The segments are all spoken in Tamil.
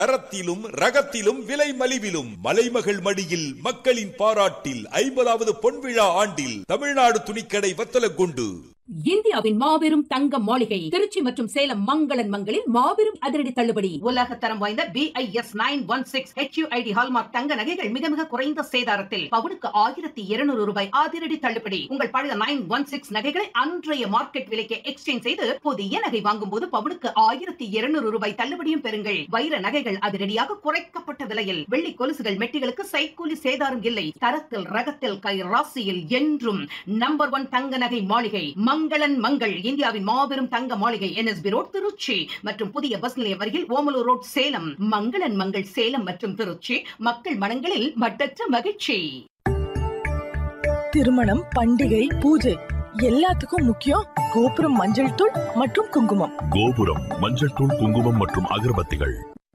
தரத்திலும் ரகத்திலும் விலை மலிவிலும் மலைமகள் மடியில் மக்களின் பாராட்டில் ஐம்பதாவது பொன்விழா ஆண்டில் தமிழ்நாடு துணிக்கடை வத்தலகுண்டு இந்தியாவின் மாபெரும் தங்க மாளிகை திருச்சி மற்றும் சேலம் மங்களன் மங்களில் மாபெரும் அதிரடி தள்ளுபடி உலக தரம் வாய்ந்த BIS nine one six HUID hallmark தங்க நகைகள் மிக மிக குறைந்த சேதாரத்தில் பவுனுக்கு ஆயிரத்தி இருநூறு ரூபாய் அதிரடி தள்ளுபடி உங்கள் பழைய நைன் ஒன் சிக்ஸ் நகைகளை அன்றைய மார்க்கெட் விலைக்கு எக்ஸ்சேஞ்ச் செய்து புதிய நகை வாங்கும் போது பவுனுக்கு ஆயிரத்தி இருநூறு ரூபாய் தள்ளுபடியும் பெறுங்கள் வைர நகைகள் அதிரடியாக குறைக்கப்பட்ட விலையில் வெள்ளி கொலுசுகள் மெட்டிகளுக்கு சைக்கூலி சேதாரம் இல்லை தரத்தில் ரகத்தில் கை ராசியில் என்றும் நம்பர் ஒன் தங்க நகை மாளிகை மங்களன் மங்கள் இந்தியாவின் மாபெரும் தங்க மாளிகை என்எஸ்பி ரோட் திருச்சி மற்றும் புதிய பஸ் நிலையம் அருகில் ஓமலூர் ரோட் சேலம் மங்களன் மங்கள் சேலம் மற்றும் திருச்சி மக்கள் மனங்களில் மட்டற்ற மகிழ்ச்சி திருமணம் பண்டிகை பூஜை எல்லாத்துக்கும் முக்கியம் கோபுரம் மஞ்சள் தூள் மற்றும் குங்குமம் கோபுரம் மஞ்சள் தூள் குங்குமம் மற்றும் அகர்பத்திகள்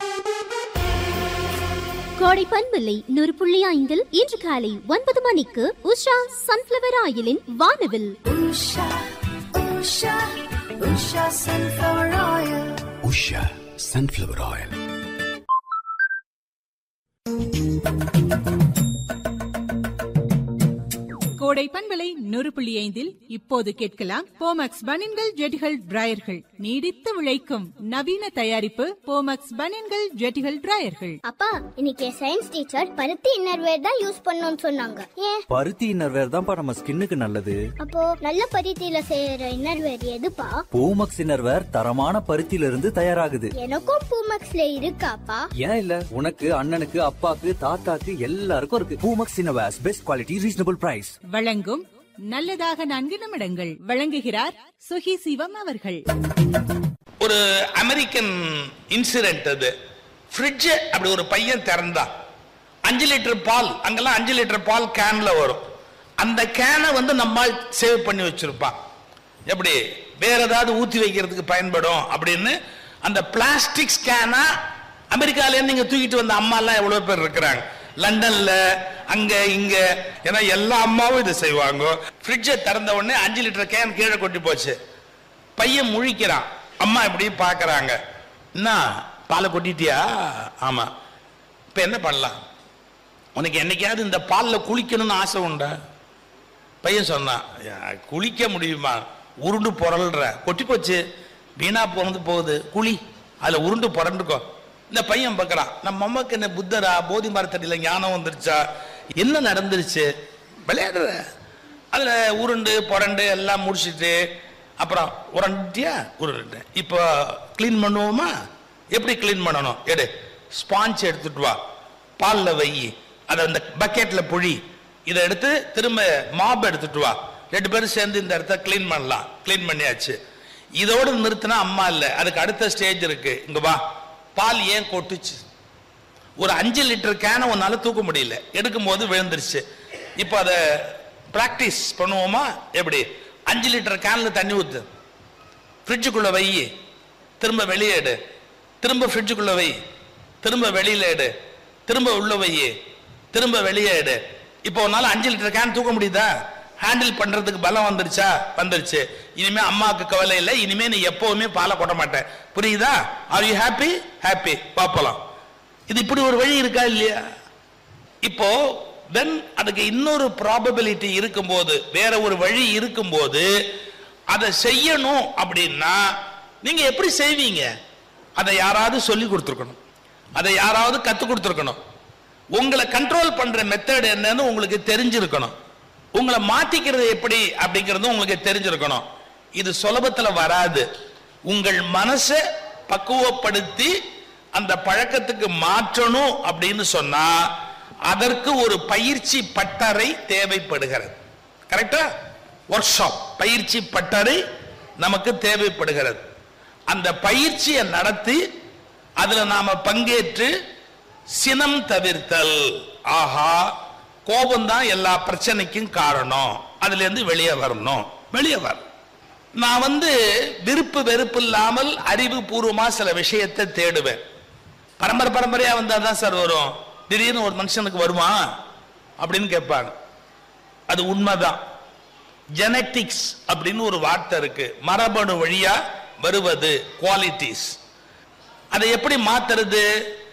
கோடை பண்பில்லை நூறு புள்ளி ஐந்தில் இன்று காலை ஒன்பது மணிக்கு உஷா சன்ஃபிளவர் ஆயிலின் வானவில் உஷா சன்ஃப்ளவர் ஆயில் கோடை பண்பலை நூறு புள்ளி ஐந்தில் இப்போது கேட்கலாம் போமக்ஸ் பனின்கள் ஜெட்டிகள் டிராயர்கள் நீடித்து உழைக்கும் நவீன தயாரிப்பு போமக்ஸ் பனின்கள் ஜெட்டிகள் டிராயர்கள் அப்பா இன்னைக்கு சயின்ஸ் டீச்சர் பருத்தி இன்னர்வேர் தான் யூஸ் பண்ணணும்னு சொன்னாங்க ஏன் பருத்தி இன்னர்வேர் தான்ப்பா நம்ம ஸ்கின்னுக்கு நல்லது அப்போ நல்ல பருத்தியில செய்யற இன்னர்வேர் எதுப்பா பூமக்ஸ் இன்னர்வேர் தரமான பருத்தியில இருந்து தயாராகுது எனக்கும் பூமக்ஸ்ல இருக்காப்பா ஏன் இல்ல உனக்கு அண்ணனுக்கு அப்பாக்கு தாத்தாக்கு எல்லாருக்கும் இருக்கு Poomex innerwears best quality reasonable price வழங்கும் நல்லதாக நான்கு நிமிடங்கள் வழங்குகிறார் சுகி சிவம் அவர்கள் ஒரு அமெரிக்கன் இன்சிடென்ட் அது ஃப்ரிட்ஜ் அப்படி ஒரு பையன் திறந்தான் அஞ்சு லிட்டர் பால் அங்கெல்லாம் அஞ்சு லிட்டர் பால் கேன்ல வரும் அந்த கேனை வந்து நம்மால் சேவ் பண்ணி வச்சிருப்பான் எப்படி வேற ஏதாவது ஊத்தி வைக்கிறதுக்கு பயன்படும் அப்படின்னு அந்த பிளாஸ்டிக் ஸ்கேனா அமெரிக்கால நீங்க தூக்கிட்டு வந்த அம்மா எல்லாம் எவ்வளவு பேர் இருக்கிறாங்க லண்டன்ல அங்க இங்க ஏன்னா எல்லா அம்மாவும் இதை செய்வாங்க ஃப்ரிட்ஜை திறந்த உடனே அஞ்சு லிட்டர் கேன் கீழே கொட்டி போச்சு பையன் முழிக்கிறான் அம்மா இப்படி பார்க்கறாங்க என்ன பாலை கொட்டிட்டியா ஆமா இப்ப என்ன பண்ணலாம் உனக்கு என்னைக்காவது இந்த பாலில் குளிக்கணும்னு ஆசை உண்டா பையன் சொன்னான் "ஐயா, குளிக்க முடியுமா உருண்டு புரள்ற கொட்டி போச்சு வீணா போனது போகுது குழி அதுல உருண்டு புரண்டுக்கோ இந்த பையன் பார்க்கறான் நம்ம அம்மாக்கு என்ன புத்தரா போதி மரத்தடியில ஞானம் வந்துருச்சா என்ன நடந்துருச்சு விளையாடுற அதுல உருண்டு புரண்டு எல்லாம் முடிச்சிட்டு அப்புறம் உரண்டியா உருண்டு இப்போ க்ளீன் பண்ணுவோமா எப்படி க்ளீன் பண்ணணும் எடு ஸ்பாஞ்ச் எடுத்துட்டு வா பால்ல வை அதை அந்த பக்கெட்ல புழி இதை எடுத்து திரும்ப மாப் எடுத்துட்டு வா ரெண்டு பேரும் சேர்ந்து இந்த இடத்த க்ளீன் பண்ணலாம் க்ளீன் பண்ணியாச்சு இதோட நிறுத்தினா அம்மா இல்லை அதுக்கு அடுத்த ஸ்டேஜ் இருக்கு இங்க வா பால் ஏன் கொட்டுச்சு ஒரு அஞ்சு லிட்டர் கேனை உன்னால தூக்க முடியல எடுக்கும் போது விழுந்துருச்சு இப்போ அதை பிராக்டிஸ் பண்ணுவோமா எப்படி அஞ்சு லிட்டர் கேன்ல தண்ணி ஊத்து ஃப்ரிட்ஜுக்குள்ள வை திரும்ப வெளியே எடு திரும்ப ஃப்ரிட்ஜுக்குள்ள வை திரும்ப வெளியில எடு திரும்ப உள்ள வை திரும்ப வெளியே எடு இப்போ உன்னால அஞ்சு லிட்டர் கேன் தூக்க முடியுதா ஹேண்டில் பண்றதுக்கு பலம் வந்துருச்சா வந்துருச்சு இனிமே அம்மாவுக்கு கவலை இல்லை இனிமே நீ எப்பவுமே பாலை கொட்ட மாட்டேன் புரியுதா ஆர் யூ ஹாப்பி ஹாப்பி பாப்பலாம் இது இப்படி ஒரு வழி இருக்கா இல்லையா இப்போ தென் அதுக்கு இன்னொரு ப்ராபபிலிட்டி இருக்கும்போது வேற ஒரு வழி இருக்கும்போது அதை செய்யணும் அப்படின்னா நீங்க எப்படி செய்வீங்க அதை யாராவது சொல்லி கொடுத்துருக்கணும் அதை யாராவது கத்து கொடுத்துருக்கணும் உங்களை கண்ட்ரோல் பண்ற மெத்தட் என்னன்னு உங்களுக்கு தெரிஞ்சிருக்கணும் உங்களை மாத்திக்கிறது எப்படி அப்படிங்கிறது உங்களுக்கு தெரிஞ்சிருக்கணும் இது சுலபத்துல வராது உங்கள் மனசை பக்குவப்படுத்தி அந்த பழக்கத்துக்கு மாற்றணும் அப்படின்னு சொன்னா அதற்கு ஒரு பயிற்சி பட்டறை தேவைப்படுகிறது கரெக்டா ஒர்க் ஷாப் பயிற்சி பட்டறை நமக்கு தேவைப்படுகிறது அந்த பயிற்சியை நடத்தி அதுல நாம பங்கேற்று சினம் தவிர்த்தல் ஆஹா கோபம்தான் எல்லா பிரச்சனைக்கும் காரணம் அதுல இருந்து வெளியே வரணும் வெளியே வர நான் வந்து விருப்பு வெறுப்பு இல்லாமல் அறிவு பூர்வமா சில விஷயத்தை தேடுவேன் பரம்பரை பரம்பரையா வந்தா தான் சார் வரும் திடீர்னு ஒரு மனுஷனுக்கு வருமா அப்படின்னு கேட்பாங்க அது உண்மைதான் ஜெனட்டிக்ஸ் அப்படின்னு ஒரு வார்த்தை இருக்கு மரபணு வழியா வருவது குவாலிட்டிஸ் அதை எப்படி மாத்துறது